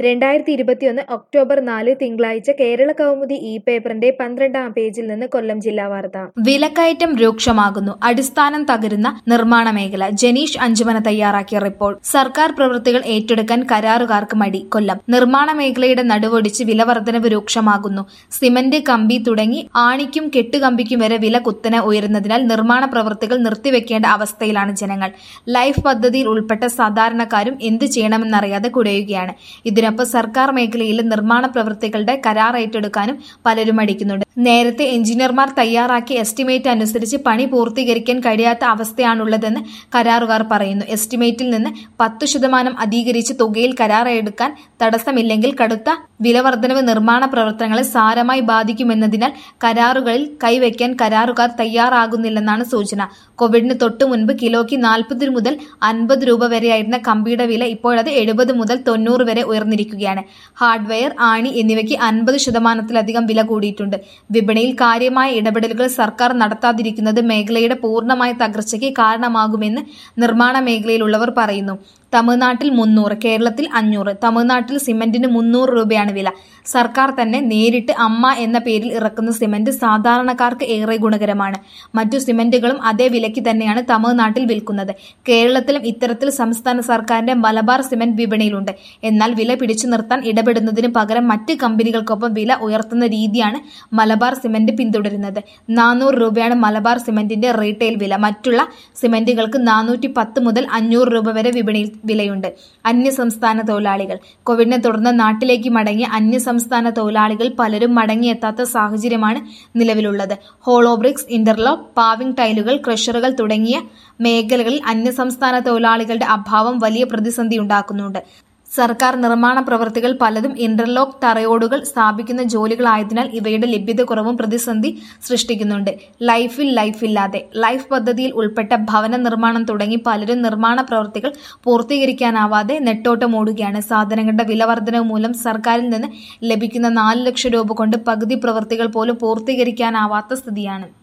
രണ്ടായിരത്തി ഇരുപത്തിയൊന്ന് ഒക്ടോബർ നാല് തിങ്കളാഴ്ച കേരള കൗമുദി ഇ പേപ്പറിന്റെ പന്ത്രണ്ടാം പേജിൽ നിന്ന് കൊല്ലം ജില്ലാ വാർത്ത വിലക്കയറ്റം രൂക്ഷമാകുന്നു അടിസ്ഥാനം തകരുന്ന നിർമ്മാണ മേഖല ജനീഷ് അഞ്ചുമന തയ്യാറാക്കിയ റിപ്പോർട്ട് സർക്കാർ പ്രവൃത്തികൾ ഏറ്റെടുക്കാൻ കരാറുകാർക്ക് മടി കൊല്ലം നിർമ്മാണ മേഖലയുടെ നടുവൊടിച്ച് വില വർധനവ് രൂക്ഷമാകുന്നു സിമന്റ് കമ്പി തുടങ്ങി ആണിക്കും കെട്ടുകമ്പിക്കും വരെ വില കുത്തനെ ഉയരുന്നതിനാൽ നിർമ്മാണ പ്രവൃത്തികൾ നിർത്തിവെക്കേണ്ട അവസ്ഥയിലാണ് ജനങ്ങൾ ലൈഫ് പദ്ധതിയിൽ ഉൾപ്പെട്ട സാധാരണക്കാരും എന്ത് ചെയ്യണമെന്നറിയാതെ കുഴയുകയാണ് ഇതിനൊപ്പം സർക്കാർ മേഖലയിലെ നിർമ്മാണ പ്രവൃത്തികളുടെ കരാർ ഏറ്റെടുക്കാനും പലരും മടിക്കുന്നുണ്ട് നേരത്തെ എഞ്ചിനീയർമാർ തയ്യാറാക്കിയ എസ്റ്റിമേറ്റ് അനുസരിച്ച് പണി പൂർത്തീകരിക്കാൻ കഴിയാത്ത അവസ്ഥയാണുള്ളതെന്ന് കരാറുകാർ പറയുന്നു എസ്റ്റിമേറ്റിൽ നിന്ന് പത്തു ശതമാനം അധികരിച്ച് തുകയിൽ കരാർ എടുക്കാൻ തടസ്സമില്ലെങ്കിൽ കടുത്ത വിലവർദ്ധനവ് നിർമ്മാണ പ്രവർത്തനങ്ങളെ സാരമായി ബാധിക്കുമെന്നതിനാൽ കരാറുകളിൽ കൈവയ്ക്കാൻ കരാറുകാർ തയ്യാറാകുന്നില്ലെന്നാണ് സൂചന കോവിഡിന് തൊട്ടു മുൻപ് കിലോയ്ക്ക് നാൽപ്പത് മുതൽ അൻപത് രൂപ വരെയായിരുന്ന കമ്പിയുടെ വില ഇപ്പോഴത് എഴുപത് മുതൽ തൊണ്ണൂറ് വരെ ഉയർന്നിരിക്കുകയാണ് ഹാർഡ്വെയർ ആണി എന്നിവയ്ക്ക് അൻപത് ശതമാനത്തിലധികം വില കൂടിയിട്ടുണ്ട് വിപണിയിൽ കാര്യമായ ഇടപെടലുകൾ സർക്കാർ നടത്താതിരിക്കുന്നത് മേഖലയുടെ പൂർണ്ണമായ തകർച്ചയ്ക്ക് കാരണമാകുമെന്ന് നിർമ്മാണ മേഖലയിലുള്ളവർ പറയുന്നു തമിഴ്നാട്ടിൽ മുന്നൂറ് കേരളത്തിൽ അഞ്ഞൂറ് തമിഴ്നാട്ടിൽ സിമന്റിന് മുന്നൂറ് രൂപയാണ് വില സർക്കാർ തന്നെ നേരിട്ട് അമ്മ എന്ന പേരിൽ ഇറക്കുന്ന സിമന്റ് സാധാരണക്കാർക്ക് ഏറെ ഗുണകരമാണ് മറ്റു സിമന്റുകളും അതേ വിലയ്ക്ക് തന്നെയാണ് തമിഴ്നാട്ടിൽ വിൽക്കുന്നത് കേരളത്തിലും ഇത്തരത്തിൽ സംസ്ഥാന സർക്കാരിന്റെ മലബാർ സിമന്റ് വിപണിയിലുണ്ട് എന്നാൽ വില പിടിച്ചു നിർത്താൻ ഇടപെടുന്നതിന് പകരം മറ്റ് കമ്പനികൾക്കൊപ്പം വില ഉയർത്തുന്ന രീതിയാണ് മലബാർ സിമന്റ് പിന്തുടരുന്നത് നാനൂറ് രൂപയാണ് മലബാർ സിമന്റിന്റെ റീറ്റെയിൽ വില മറ്റുള്ള സിമന്റുകൾക്ക് നാനൂറ്റി പത്ത് മുതൽ അഞ്ഞൂറ് രൂപ വരെ വിപണിയിൽ വിലയുണ്ട് അന്യസംസ്ഥാന തൊഴിലാളികൾ കോവിഡിനെ തുടർന്ന് നാട്ടിലേക്ക് മടങ്ങിയ അന്യസംസ്ഥാന തൊഴിലാളികൾ പലരും മടങ്ങിയെത്താത്ത സാഹചര്യമാണ് നിലവിലുള്ളത് ഹോളോബ്രിക്സ് ഇന്റർലോക്ക് പാവിംഗ് ടൈലുകൾ ക്രഷറുകൾ തുടങ്ങിയ മേഖലകളിൽ അന്യസംസ്ഥാന തൊഴിലാളികളുടെ അഭാവം വലിയ പ്രതിസന്ധി ഉണ്ടാക്കുന്നുണ്ട് സർക്കാർ നിർമ്മാണ പ്രവൃത്തികൾ പലതും ഇന്റർലോക്ക് തറയോടുകൾ സ്ഥാപിക്കുന്ന ജോലികളായതിനാൽ ഇവയുടെ ലഭ്യതക്കുറവും പ്രതിസന്ധി സൃഷ്ടിക്കുന്നുണ്ട് ലൈഫിൽ ലൈഫില്ലാതെ ലൈഫ് പദ്ധതിയിൽ ഉൾപ്പെട്ട ഭവന നിർമ്മാണം തുടങ്ങി പലരും നിർമ്മാണ പ്രവൃത്തികൾ പൂർത്തീകരിക്കാനാവാതെ നെട്ടോട്ടമോടുകയാണ് സാധനങ്ങളുടെ വിലവർധനവ് മൂലം സർക്കാരിൽ നിന്ന് ലഭിക്കുന്ന നാല് ലക്ഷം രൂപ കൊണ്ട് പകുതി പ്രവൃത്തികൾ പോലും പൂർത്തീകരിക്കാനാവാത്ത സ്ഥിതിയാണ്